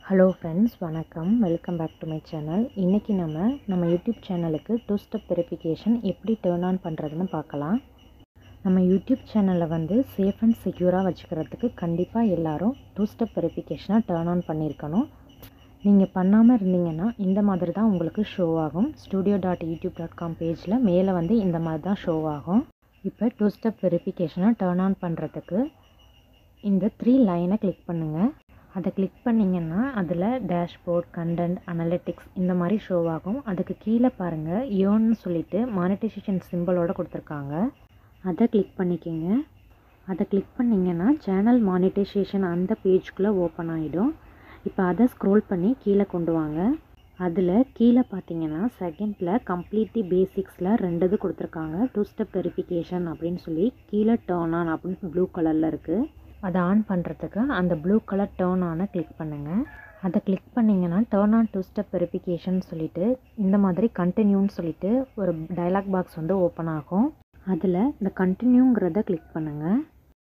hello friends வணக்கம் welcome back to my channel இன்றைக்கி நம்ம நம்ம யூடியூப் சேனலுக்கு டூ ஸ்டெப் வெரிஃபிகேஷன் எப்படி டேர்ன் ஆன் பண்ணுறதுன்னு பார்க்கலாம் நம்ம யூடியூப் சேனலில் வந்து சேஃப் அண்ட் செக்யூராக வச்சுக்கிறதுக்கு கண்டிப்பாக எல்லோரும் டூ ஸ்டெப் வெரிஃபிகேஷனாக டேர்ன் ஆன் பண்ணியிருக்கணும் நீங்கள் பண்ணாமல் இருந்தீங்கன்னா இந்த மாதிரி தான் உங்களுக்கு ஷோ ஆகும் studio dot YouTube dot com பேஜில் மேலே வந்து இந்த மாதிரி தான் ஷோ ஆகும் இப்போ டூ ஸ்டெப் வெரிஃபிகேஷனை டேர்ன் ஆன் பண்ணுறதுக்கு இந்த த்ரீ லைனை கிளிக் பண்ணுங்கள் அதை கிளிக் பண்ணிங்கன்னா அதில் டேஷ்போர்ட் கண்டென்ட் அனலிட்டிக்ஸ் இந்த மாதிரி ஷோ ஆகும் அதுக்கு கீழே பாருங்கள் யோன்னு சொல்லிட்டு மானிட்டைசேஷன் சிம்பிளோட கொடுத்துருக்காங்க அதை கிளிக் பண்ணிக்கோங்க அதை கிளிக் பண்ணிங்கன்னா சேனல் மானிட்டைசேஷன் அந்த பேஜ்குள்ளே ஓப்பன் ஆகிடும் இப்போ அதை ஸ்க்ரோல் பண்ணி கீழே கொண்டு வாங்க அதில் கீழே பார்த்தீங்கன்னா செகண்டில் கம்ப்ளீட் தி பேசிக்ஸில் ரெண்டு இது கொடுத்துருக்காங்க டூ ஸ்டெப் வெரிஃபிகேஷன் அப்படின்னு சொல்லி கீழே டேர்ன் ஆன் அப்படின்னு ப்ளூ கலரில் இருக்குது அதை ஆன் பண்ணுறதுக்கு அந்த ப்ளூ கலர் டேர்ன் ஆனை கிளிக் பண்ணுங்கள் அதை கிளிக் பண்ணிங்கன்னா turn on two step verification சொல்லிவிட்டு இந்த மாதிரி கண்டினியூன்னு சொல்லிட்டு ஒரு டைலாக் பாக்ஸ் வந்து ஓப்பன் ஆகும் அதில் இந்த கண்டினியூங்கிறத கிளிக் பண்ணுங்கள்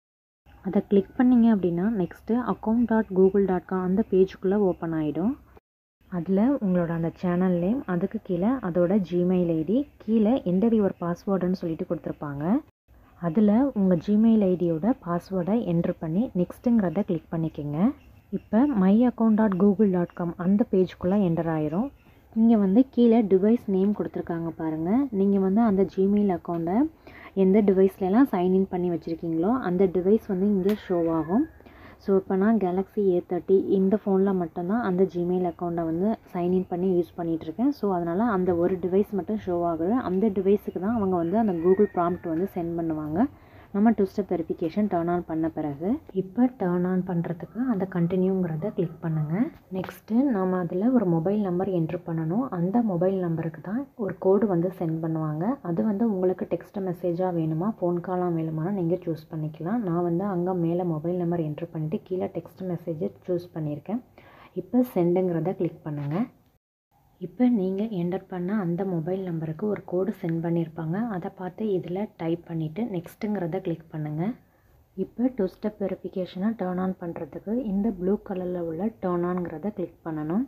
அதை கிளிக் பண்ணிங்க அப்படின்னா next account dot Google dot com அந்த பேஜுக்குள்ளே ஓப்பன் ஆகிடும் அதில் உங்களோட அந்த சேனல் நேம் அதுக்கு கீழே அதோட ஜிமெயில் ஐடி கீழே என்டர் யுவர் பாஸ்வேர்டுன்னு சொல்லிட்டு கொடுத்துருப்பாங்க அதில் உங்கள் ஜிமெயில் ஐடியோட பாஸ்வேர்டை என்ட்ரு பண்ணி நெக்ஸ்ட்டுங்கிறத கிளிக் பண்ணிக்கோங்க இப்போ my account dot Google dot com அந்த பேஜ்குள்ளே என்டர் ஆயிரும் இங்கே வந்து கீழே டிவைஸ் நேம் கொடுத்துருக்காங்க பாருங்கள் நீங்கள் வந்து அந்த ஜிமெயில் அக்கௌண்ட்டை எந்த டிவைஸ்லலாம் சைன்இன் பண்ணி வச்சுருக்கீங்களோ அந்த டிவைஸ் வந்து இங்கே ஷோ ஆகும் ஸோ இப்போ நான் கேலக்ஸி ஏ தேர்ட்டி இந்த ஃபோனில் மட்டும்தான் அந்த ஜிமெயில் அக்கௌண்ட்டை வந்து சைன்இன் பண்ணி யூஸ் பண்ணிகிட்ருக்கேன் ஸோ அதனால் அந்த ஒரு டிவைஸ் மட்டும் ஷோ ஆகுது அந்த டிவைஸுக்கு தான் அவங்க வந்து அந்த கூகுள் ப்ராம்ப்ட் வந்து சென்ட் பண்ணுவாங்க நம்ம two step verification turn on பண்ண பிறகு இப்போ டேர்ன் ஆன் பண்ணுறதுக்கு அந்த கண்டினியூங்கிறத கிளிக் பண்ணுங்கள் நெக்ஸ்ட்டு நாம் அதில் ஒரு மொபைல் நம்பர் என்ட்ரு பண்ணணும் அந்த மொபைல் நம்பருக்கு தான் ஒரு கோடு வந்து சென்ட் பண்ணுவாங்க அது வந்து உங்களுக்கு டெக்ஸ்ட் மெசேஜாக வேணுமா ஃபோன் காலாக வேணுமானா நீங்கள் சூஸ் பண்ணிக்கலாம் நான் வந்து அங்கே மேலே மொபைல் நம்பர் என்ட்ரு பண்ணிவிட்டு கீழே டெக்ஸ்ட் மெசேஜை சூஸ் பண்ணியிருக்கேன் இப்போ சென்டுங்கிறத கிளிக் பண்ணுங்கள் இப்போ நீங்கள் என்டர் பண்ண அந்த மொபைல் நம்பருக்கு ஒரு கோடு சென்ட் பண்ணியிருப்பாங்க அதை பார்த்து இதில் டைப் பண்ணிவிட்டு நெக்ஸ்ட்டுங்கிறத கிளிக் பண்ணுங்கள் இப்போ டூ ஸ்டெப் வெரிஃபிகேஷனை டேர்ன் ஆன் பண்ணுறதுக்கு இந்த ப்ளூ கலரில் உள்ள டேர்ன் ஆன்ங்கிறத கிளிக் பண்ணணும்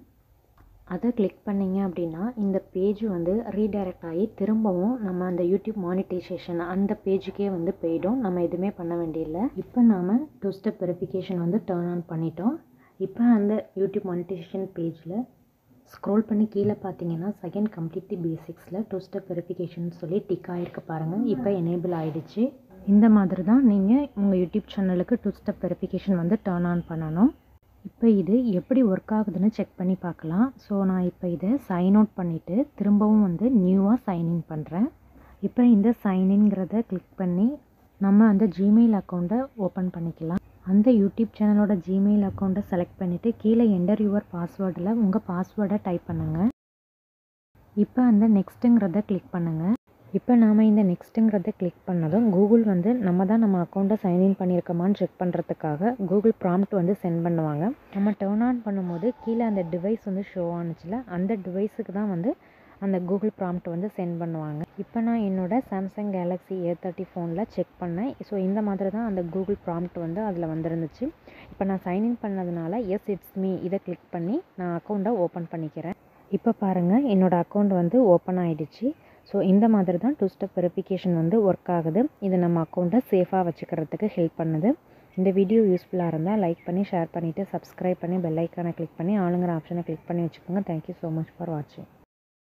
அதை கிளிக் பண்ணிங்க அப்படின்னா இந்த பேஜ் வந்து ரீடைரக்ட் ஆகி திரும்பவும் நம்ம அந்த யூடியூப் மானிட்டைசேஷன் அந்த பேஜுக்கே வந்து போயிடும் நம்ம எதுவுமே பண்ண வேண்டியதில்லை இப்போ நாம் டூ ஸ்டெப் வெரிஃபிகேஷன் வந்து டேர்ன் ஆன் பண்ணிட்டோம் இப்போ அந்த யூடியூப் மானிட்டைசேஷன் பேஜில் ஸ்க்ரோல் பண்ணி கீழே பார்த்தீங்கன்னா செகண்ட் கம்ப்ளீட் தி பேசிக்ஸில் டூ ஸ்டெப் வெரிஃபிகேஷன் சொல்லி டிக் ஆகிருக்கு பாருங்கள் இப்போ எனேபிள் ஆகிடுச்சு இந்த மாதிரி தான் நீங்கள் உங்கள் யூடியூப் சேனலுக்கு டூ ஸ்டெப் வெரிஃபிகேஷன் வந்து டேர்ன் ஆன் பண்ணணும் இப்போ இது எப்படி ஒர்க் ஆகுதுன்னு செக் பண்ணி பார்க்கலாம் ஸோ நான் இப்போ இதை சைன் அவுட் பண்ணிவிட்டு திரும்பவும் வந்து நியூவாக சைன்இன் பண்ணுறேன் இப்போ இந்த சைன்இன்கிறத கிளிக் பண்ணி நம்ம அந்த ஜிமெயில் அக்கௌண்ட்டை ஓப்பன் பண்ணிக்கலாம் அந்த யூடியூப் சேனலோட ஜிமெயில் அக்கௌண்ட்டை செலக்ட் பண்ணிவிட்டு கீழே என்டர் யுவர் பாஸ்வேர்டில் உங்கள் பாஸ்வேர்டை டைப் பண்ணுங்கள் இப்போ அந்த நெக்ஸ்ட்டுங்கிறத கிளிக் பண்ணுங்கள் இப்போ நாம் இந்த நெக்ஸ்ட்டுங்கிறத கிளிக் பண்ணதும் கூகுள் வந்து நம்ம தான் நம்ம அக்கௌண்ட்டை சைன்இன் பண்ணியிருக்கோமான்னு செக் பண்ணுறதுக்காக கூகுள் ப்ராம்ப்ட் வந்து சென்ட் பண்ணுவாங்க நம்ம டேர்ன் ஆன் பண்ணும்போது கீழே அந்த டிவைஸ் வந்து ஷோ ஆனுச்சுல அந்த டிவைஸுக்கு தான் வந்து அந்த கூகுள் ப்ராம்ப்ட் வந்து சென்ட் பண்ணுவாங்க இப்போ நான் என்னோடய சாம்சங் கேலக்ஸி ஏ தேர்ட்டி ஃபோனில் செக் பண்ணேன் ஸோ இந்த மாதிரி தான் அந்த கூகுள் ப்ராம்ப்ட் வந்து அதில் வந்துருந்துச்சு இப்போ நான் சைன்இன் பண்ணதுனால எஸ் இட்ஸ் மீ இதை கிளிக் பண்ணி நான் அக்கௌண்ட்டை ஓப்பன் பண்ணிக்கிறேன் இப்போ பாருங்கள் என்னோடய அக்கௌண்ட் வந்து ஓப்பன் ஆகிடுச்சு ஸோ இந்த மாதிரி தான் டூ ஸ்டெப் வெரிஃபிகேஷன் வந்து ஒர்க் ஆகுது இது நம்ம அக்கௌண்ட்டை சேஃபாக வச்சுக்கிறதுக்கு ஹெல்ப் பண்ணுது இந்த வீடியோ யூஸ்ஃபுல்லாக இருந்தால் லைக் பண்ணி ஷேர் பண்ணிவிட்டு சப்ஸ்கிரைப் பண்ணி பெல் ஐக்கானை கிளிக் பண்ணி ஆளுங்கிற ஆப்ஷனை கிளிக் பண்ணி வச்சுக்கோங்க தேங்க்யூ ஸோ மச் ஃபார் வாட்சிங்